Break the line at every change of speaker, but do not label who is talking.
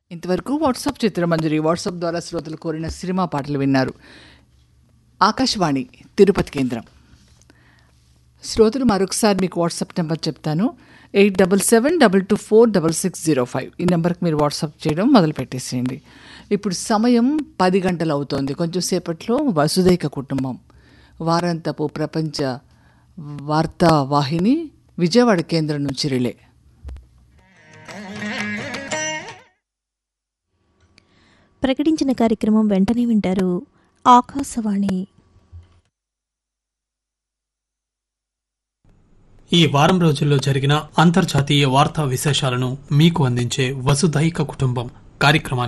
ఇంతవరకు WhatsApp చిత్రమంజరి WhatsApp ద్వారా శ్రోతలు కోరిన సినిమా పాటలు విన్నారు ఆకాశవాణి తిరుపతి కేంద్రం శ్రోతలు మరొకసారి మీకు వాట్సాప్ నెంబర్ చెప్తాను eight double seven double two four double six zero five ఈ నెంబర్కి మీరు వాట్సాప్ చేయడం మొదలు పెట్టేసేయండి ఇప్పుడు సమయం పది గంటలు అవుతోంది కొంచెం సేపట్లో వసుదైక కుటుంబం వారాంతపు ప్రపంచ వార్తా వాహిని విజయవాడ కేంద్రం నుంచి రిలే
ప్రకటించిన కార్యక్రమం వెంటనే వింటారు ఆకాశవాణి
ఈ వారం రోజుల్లో జరిగిన అంతర్జాతీయ వార్తా విశేషాలను మీకు అందించే వసుధైక కుటుంబం కార్యక్రమానికి